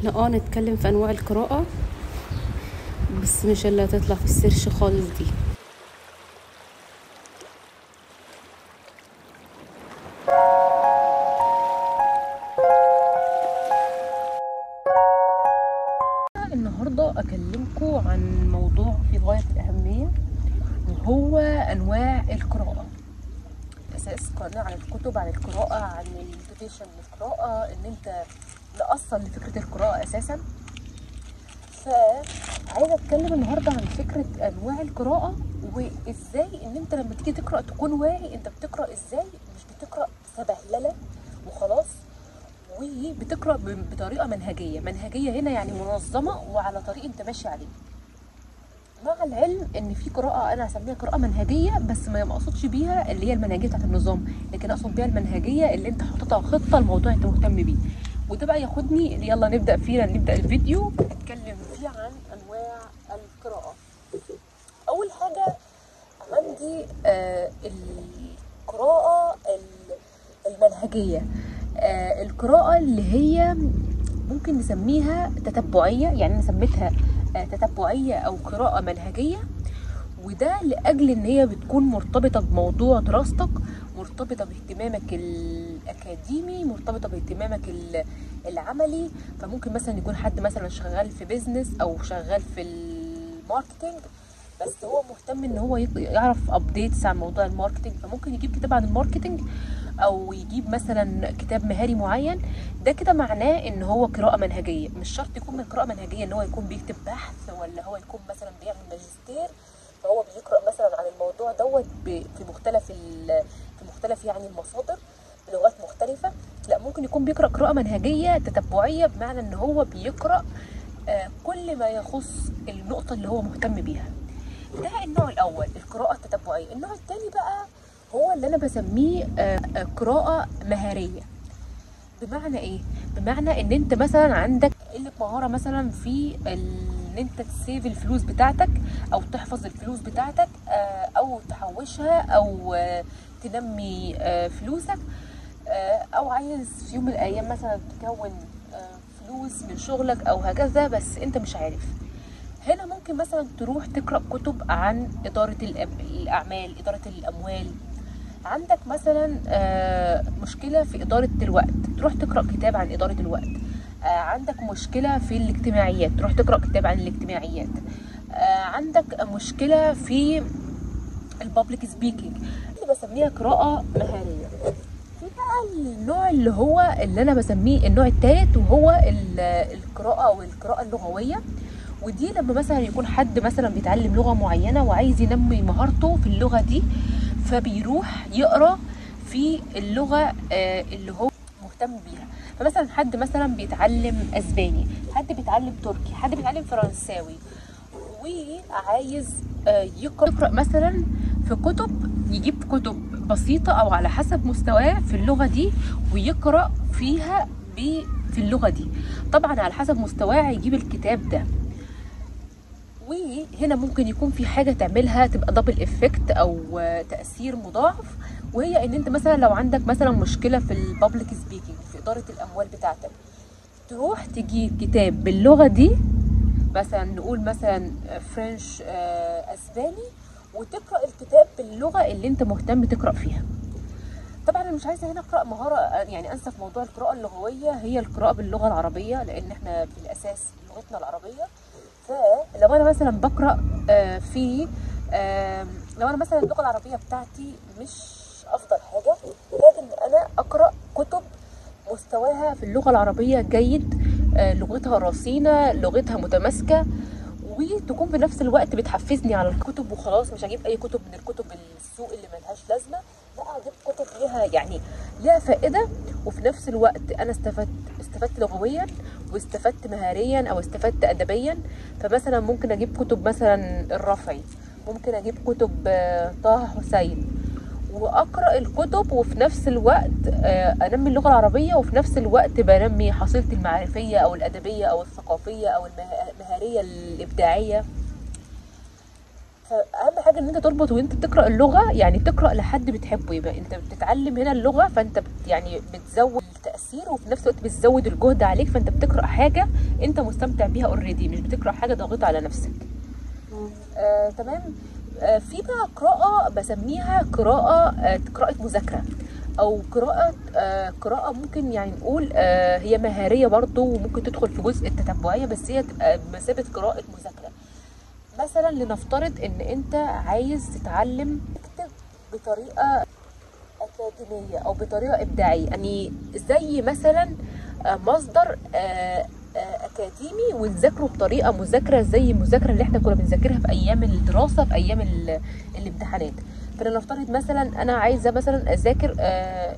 احنا اه نتكلم في انواع القراءة بس مش اللي هتطلع في السيرش خالص دي النهاردة أكلمكم عن موضوع في غاية الأهمية وهو أنواع القراءة أساس قناة عن الكتب عن القراءة عن الموتيفيشن للقراءة إن أنت لأصل لفكرة القراءة أساسا فعايزة أتكلم النهاردة عن فكرة أنواع القراءة وإزاي إن أنت لما تيجي تقرأ تكون واعي أنت بتقرأ إزاي مش بتقرأ سبهللة وخلاص وبتقرا ب- بطريقه منهجيه منهجيه هنا يعني منظمه وعلى طريق انت ماشي عليه مع العلم ان في قراءه انا هسميها قراءه منهجيه بس ما ما اقصدش بيها اللي هي المنهجيه بتاعت النظام لكن اقصد بيها المنهجيه اللي انت حاططها خطه الموضوع انت مهتم بيه وده بقى ياخدني يلا نبدا فينا نبدا الفيديو نتكلم فيه عن انواع القراءه اول حاجه عندي آه القراءه ال- المنهجيه آه القراءه اللي هي ممكن نسميها تتبعيه يعني انا سميتها آه تتبعيه او قراءه منهجيه وده لاجل ان هي بتكون مرتبطه بموضوع دراستك مرتبطه باهتمامك الاكاديمي مرتبطه باهتمامك ال- العملي فممكن مثلا يكون حد مثلا شغال في بيزنس او شغال في الماركتينج بس هو مهتم ان هو يق- يعرف ابديتس عن موضوع الماركتينج فممكن يجيب كتاب عن الماركتينج او يجيب مثلا كتاب مهاري معين ده كده معناه ان هو قراءه منهجيه مش شرط يكون من قراءه منهجيه ان هو يكون بيكتب بحث ولا هو يكون مثلا بيعمل ماجستير فهو بيقرا مثلا عن الموضوع دوت ب- في مختلف ال- في مختلف يعني المصادر بلغات مختلفه لا ممكن يكون بيقرا قراءه منهجيه تتبعيه بمعنى ان هو بيقرا آه، كل ما يخص النقطه اللي هو مهتم بيها ده النوع الاول القراءه التتبعيه النوع الثاني بقى هو اللي انا بسميه آه، آه، قراءه مهاريه بمعنى ايه بمعنى ان انت مثلا عندك قله مهاره مثلا في ال- ان انت تسيف الفلوس بتاعتك او تحفظ الفلوس بتاعتك آه، او تحوشها او آه، تنمي آه، فلوسك آه، او عايز في يوم من الايام مثلا تكون آه، فلوس من شغلك او هكذا بس انت مش عارف هنا ممكن مثلا تروح تقرا كتب عن اداره الأم- الاعمال اداره الاموال عندك مثلا آه، مشكله في اداره الوقت تروح تقرا كتاب عن اداره الوقت آه، عندك مشكله في الاجتماعيات تروح تقرا كتاب عن الاجتماعيات آه، عندك مشكله في البابليك سبيكينج اللي بسميها قراءه مهاريه في بقى النوع اللي هو اللي انا بسميه النوع الثالث وهو ال- القراءه او القراءه اللغويه ودي لما مثلا يكون حد مثلا بيتعلم لغه معينه وعايز ينمي مهارته في اللغه دي فبيروح يقرا في اللغه آه، اللي هو مهتم بيها فمثلا حد مثلا بيتعلم اسباني حد بيتعلم تركي حد بيتعلم فرنساوي وعايز آه، يقرا يقرا مثلا في كتب يجيب كتب بسيطه او على حسب مستواه في اللغه دي ويقرا فيها ب- في اللغه دي طبعا على حسب مستواه هيجيب الكتاب ده وهنا ممكن يكون في حاجه تعملها تبقى دبل افكت او آه، تاثير مضاعف وهي ان انت مثلا لو عندك مثلا مشكله في البابليك سبيكينج في اداره الاموال بتاعتك تروح تجيب كتاب باللغه دي مثلا نقول مثلا فرنش آه، اسباني وتقرا الكتاب باللغه اللي انت مهتم تقرا فيها طبعا انا مش عايزه هنا اقرا مهاره يعني انسى في موضوع القراءه اللغويه هي القراءه باللغه العربيه لان احنا في الاساس لغتنا العربيه فلو انا مثلا بقرا آه، في آه، لو انا مثلا اللغه العربيه بتاعتي مش افضل حاجه لازم انا اقرا كتب مستواها في اللغه العربيه جيد آه، لغتها رصينه لغتها متماسكه وتكون في نفس الوقت بتحفزني على الكتب وخلاص مش هجيب اي كتب من الكتب السوق اللي ملهاش لازمه لا اجيب كتب ليها يعني ليها فائده وفي نفس الوقت انا استفدت استفدت لغويا واستفدت مهاريا او استفدت ادبيا فمثلا ممكن اجيب كتب مثلا الرفعي ممكن اجيب كتب آه، طه حسين واقرا الكتب وفي نفس الوقت آه، انمي اللغه العربيه وفي نفس الوقت بنمي حصيلتي المعرفيه او الادبيه او الثقافيه او المه- المهاريه الابداعيه فاهم حاجه ان انت تربط وانت بتقرا اللغه يعني تقرا لحد بتحبه يبقى انت بتتعلم هنا اللغه فانت بت يعني بتزود تاثير وفي نفس الوقت بتزود الجهد عليك فانت بتقرا حاجه انت مستمتع بيها اوريدي مش بتقرا حاجه ضاغطه على نفسك آه، تمام آه، في بقى قراءة بسميها قراءة آه، قراءة مذاكرة أو قراءة آه، قراءة ممكن يعني نقول آه، هي مهارية برضو وممكن تدخل في جزء التتبعية بس هي تبقى بمثابة قراءة مذاكرة مثلا لنفترض إن أنت عايز تتعلم تكتب بطريقة أكاديمية أو بطريقة إبداعية يعني زي مثلا آه، مصدر آه، آه، اكاديمي ونذاكره بطريقه مذاكره زي المذاكره اللي احنا كنا بنذاكرها في ايام الدراسه في ايام ال- الامتحانات فلنفترض مثلا انا عايزه مثلا اذاكر آه،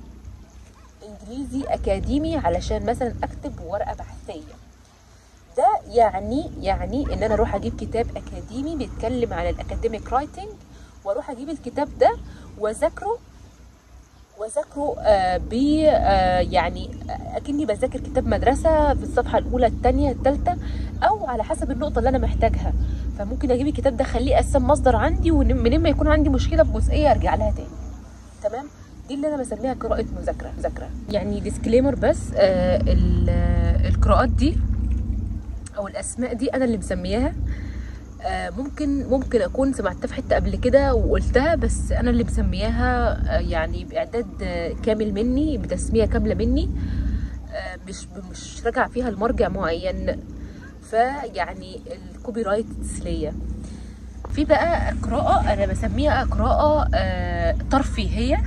انجليزي اكاديمي علشان مثلا اكتب ورقه بحثيه ده يعني يعني ان انا اروح اجيب كتاب اكاديمي بيتكلم عن الاكاديميك رايتنج واروح اجيب الكتاب ده واذاكره واذاكره آه ب آه يعني اكني بذاكر كتاب مدرسه في الصفحه الاولى الثانيه الثالثه او على حسب النقطه اللي انا محتاجها فممكن اجيب الكتاب ده اخليه اساسا مصدر عندي ومن ما يكون عندي مشكله في جزئيه ارجع لها تاني تمام دي اللي انا بسميها قراءه مذاكره مذاكره يعني ديسكليمر بس آه ال- آه، القراءات دي او الاسماء دي انا اللي مسمياها آه، ممكن ممكن اكون سمعتها في حته قبل كده وقلتها بس انا اللي مسمياها آه، يعني باعداد آه، كامل مني بتسميه كامله مني آه، مش مش راجع فيها لمرجع معين فيعني الكوبي رايتس ليا في بقى قراءة أنا بسميها قراءة آه، ترفيهية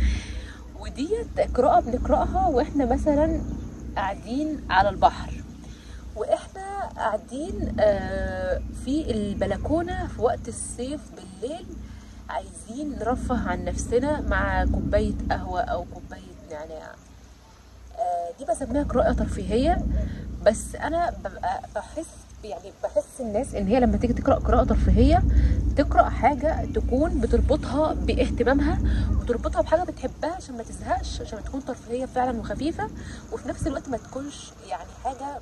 وديت قراءة بنقرأها وإحنا مثلا قاعدين على البحر واحنا قاعدين آه، في البلكونه في وقت الصيف بالليل عايزين نرفه عن نفسنا مع كوبايه قهوه او كوبايه نعناع آه، دي بسميها قراءه ترفيهيه بس انا ببقى بحس يعني بحس الناس ان هي لما تيجي تقرا قراءه ترفيهيه تقرا حاجه تكون بتربطها باهتمامها وتربطها بحاجه بتحبها عشان ما تزهقش عشان تكون ترفيهيه فعلا وخفيفه وفي نفس الوقت ما تكونش يعني حاجه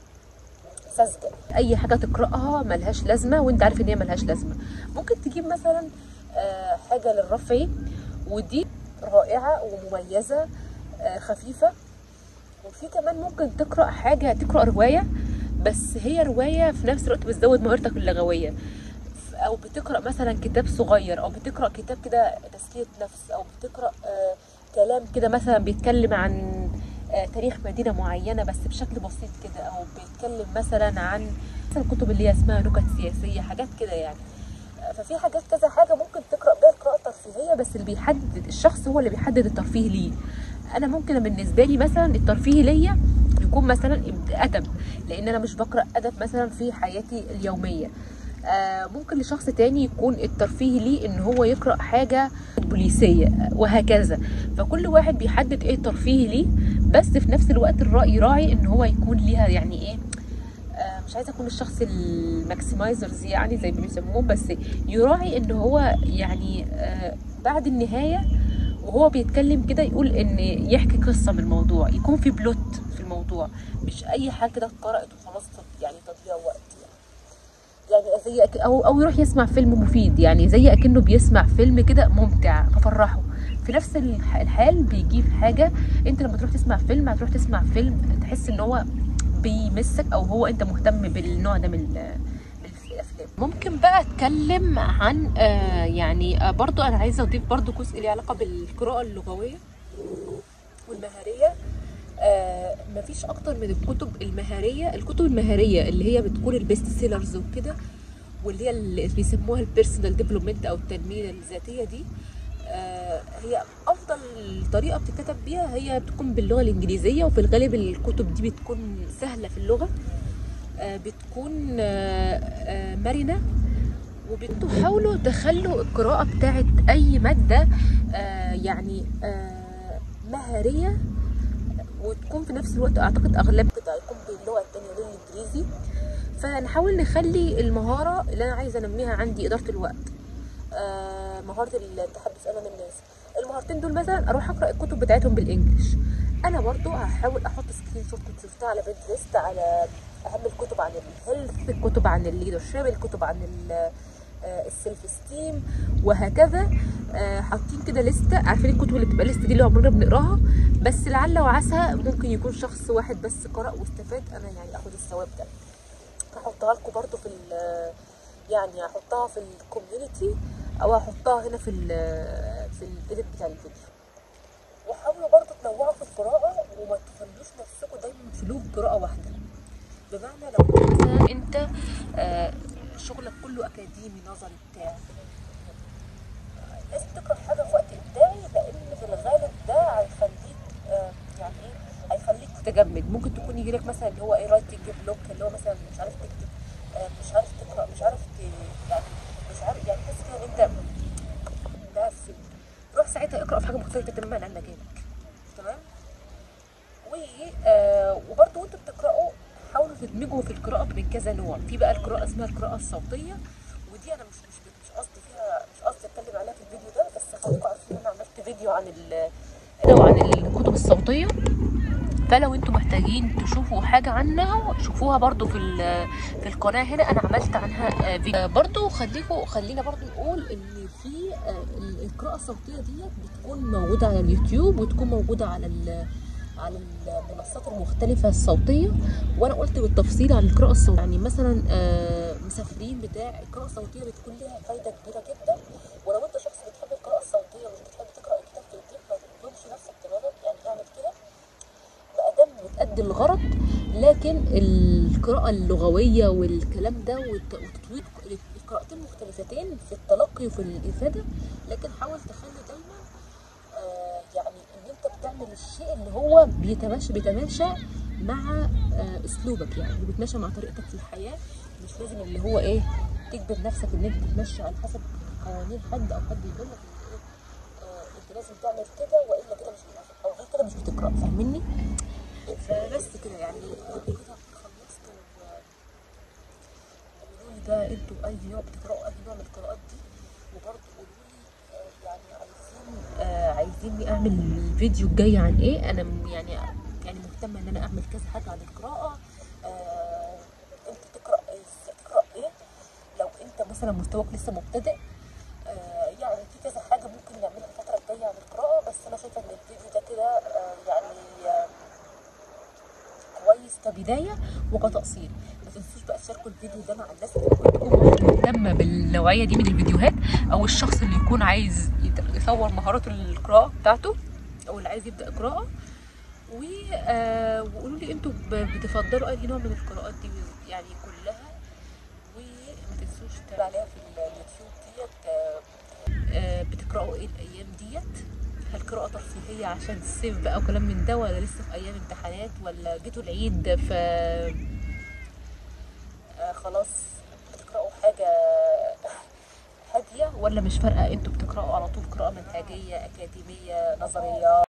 ساذجه اي حاجه تقراها ملهاش لازمه وانت عارف ان هي ملهاش لازمه ممكن تجيب مثلا آه، حاجه للرفع ودي رائعه ومميزه آه، خفيفه وفي كمان ممكن تقرا حاجه تقرا روايه بس هي روايه في نفس الوقت بتزود مهارتك اللغويه ف- او بتقرا مثلا كتاب صغير او بتقرا كتاب كده تزكيه نفس او بتقرا آه كلام كده مثلا بيتكلم عن آه تاريخ مدينه معينه بس بشكل بسيط كده او بيتكلم مثلا عن مثلا الكتب اللي هي اسمها نكت سياسيه حاجات كده يعني آه، ففي حاجات كذا حاجه ممكن تقرا بيها القراءه الترفيهيه بس اللي بيحدد الشخص هو اللي بيحدد الترفيه ليه انا ممكن بالنسبه لي مثلا الترفيه ليا يكون مثلا ادب لان انا مش بقرا ادب مثلا في حياتي اليوميه آه ممكن لشخص تاني يكون الترفيه ليه ان هو يقرا حاجه بوليسيه وهكذا فكل واحد بيحدد ايه الترفيه ليه بس في نفس الوقت الراي يراعي ان هو يكون ليها يعني ايه آه، مش عايزه اكون الشخص الماكسمايزرز يعني زي ما بيسموه بس يراعي ان هو يعني آه، بعد النهايه وهو بيتكلم كده يقول ان يحكي قصه من الموضوع يكون في بلوت في الموضوع مش اي حاجه كده اتقرأت وخلاص تض- يعني تضييع وقت يعني يعني زي أك- او او يروح يسمع فيلم مفيد يعني زي اكنه بيسمع فيلم كده ممتع ففرحه في نفس الح- الحال بيجيب حاجه انت لما تروح تسمع فيلم هتروح تسمع فيلم تحس ان هو بيمسك او هو انت مهتم بالنوع ده من ال- من الافلام ممكن بقى اتكلم عن آه يعني آه برضو انا عايزه اضيف برضو جزء ليه علاقه بالقراءه اللغويه والمهاريه آه مفيش اكتر من الكتب المهاريه الكتب المهاريه اللي هي بتكون البيست سيلرز وكده واللي هي اللي بيسموها البيرسونال ديفلوبمنت او التنميه الذاتيه دي آه هي افضل طريقه بتتكتب بيها هي بتكون باللغه الانجليزيه وفي الغالب الكتب دي بتكون سهله في اللغه آه بتكون آه آه مرنه وبنتوا حاولوا تخلوا القراءة بتاعت أي مادة آه يعني آه مهارية وتكون في نفس الوقت أعتقد أغلب كده هيكون باللغة التانية اللي هي الإنجليزي فنحاول نخلي المهارة اللي أنا عايزة أنميها عندي إدارة الوقت آه مهارة التحدث أمام الناس المهارتين دول مثلا أروح أقرأ الكتب بتاعتهم بالإنجلش أنا برضو هحاول أحط سكرين شوت كنت شفتها على بنترست على أهم الكتب عن الهيلث الكتب عن الليدرشيب الكتب عن ال آه، السيلف ستيم وهكذا آه، حاطين كده لسته عارفين الكتب اللي بتبقى لسته دي اللي عمرنا بنقراها بس لعل وعسى ممكن يكون شخص واحد بس قرأ واستفاد انا يعني اخد الثواب ده هحطها لكم برضو في ال- يعني هحطها في الكوميونتي او هحطها هنا في ال في الايديت بتاع الفيديو وحاولوا برضو تنوعوا في القراءة وما تخلوش نفسكم دايما في لوب قراءة واحدة بمعنى لو مثلا انت آه، شغلك كله اكاديمي نظري بتاع لازم تقرا حاجه في وقت ابداعي لان في الغالب ده هيخليك آه، يعني ايه هيخليك متجمد ممكن تكون يجي لك مثلا اللي هو ايه رايتنج بلوك اللي هو مثلا مش عارف تكتب آه، مش عارف تقرا مش عارف ت... يعني مش عارف يعني تحس كده ان انت مقفل روح ساعتها اقرا في حاجه مختلفه تماما عن مجالك تمام و آه وبرده وانتوا بتقراوا حاولوا تدمجوا في القراءه من كذا نوع في بقى القراءه اسمها القراءه الصوتيه ودي انا مش مش مش قصدي فيها مش قصدي اتكلم عليها في الفيديو ده بس خليكم عارفين انا عملت فيديو عن ال وعن الكتب الصوتيه فلو انتم محتاجين تشوفوا حاجه عنها شوفوها برضو في ال- في القناه هنا انا عملت عنها آه، فيديو آه، برضو خليكم خلينا برضو نقول ان في آه، ال- القراءه الصوتيه ديت بتكون موجوده على اليوتيوب وتكون موجوده على ال- على المنصات المختلفة الصوتية وأنا قلت بالتفصيل عن القراءة الصوتية يعني مثلا آه، مسافرين بتاع القراءة الصوتية بتكون لها فايدة كبيرة جدا ولو أنت شخص بتحب القراءة الصوتية ومش بتحب تقرأ الكتاب في البيت ما تظلمش نفسك تماما يعني اعمل كده بأدام بتأدي الغرض لكن القراءة اللغوية والكلام ده والت- وتطوير القراءتين مختلفتين في التلقي وفي الإفادة لكن حاول تخلي دايما آه، يعني ان انت بتعمل الشيء اللي هو بيتماشى بيتماشى مع آه، اسلوبك يعني بيتماشى مع طريقتك في الحياه مش لازم اللي هو ايه تجبر نفسك ان انت تتمشى على حسب قوانين حد او حد يقول لك ان ايه آه، انت لازم تعمل كده والا كده مش هتعرف او غير كده مش بتقرا فاهمني فبس كده يعني كده خلصت و- قولوا لي بقى انتوا اي نوع بتقراوا اي نوع من القراءات دي وبرضه قولوا لي آه، يعني عايزين آه، عايزيني اعمل الفيديو الجاي عن ايه انا م- يعني يعني مهتمه ان انا اعمل كذا حاجه عن القراءه آه، انت تقرا إيه- تقرا ايه لو انت مثلا مستواك لسه مبتدئ آه، يعني في كذا حاجه ممكن نعملها الفتره الجايه عن القراءه بس انا شايفه ان الفيديو ده كده آه، يعني آه، كويس كبدايه وكتقصير ما تنسوش بقى تشاركوا الفيديو ده مع الناس اللي ممكن تكون مهتمه بالنوعيه دي من الفيديوهات او الشخص اللي يكون عايز يت- يطور مهارات القراءه بتاعته او اللي عايز يبدا قراءه و آه، وقولوا لي انتوا ب- بتفضلوا اي نوع من القراءات دي يعني كلها وما تنسوش تتابعوا عليها في اليوتيوب ديت آه، آه، بتقراوا ايه الايام ديت هل قراءة ترفيهية عشان الصيف بقى وكلام من ده ولا لسه في أيام امتحانات ولا جيتوا العيد ف آه خلاص بتقرأوا حاجة هادية ولا مش فارقة انتوا بتقرأوا على طول قراءة منهجية أكاديمية نظرية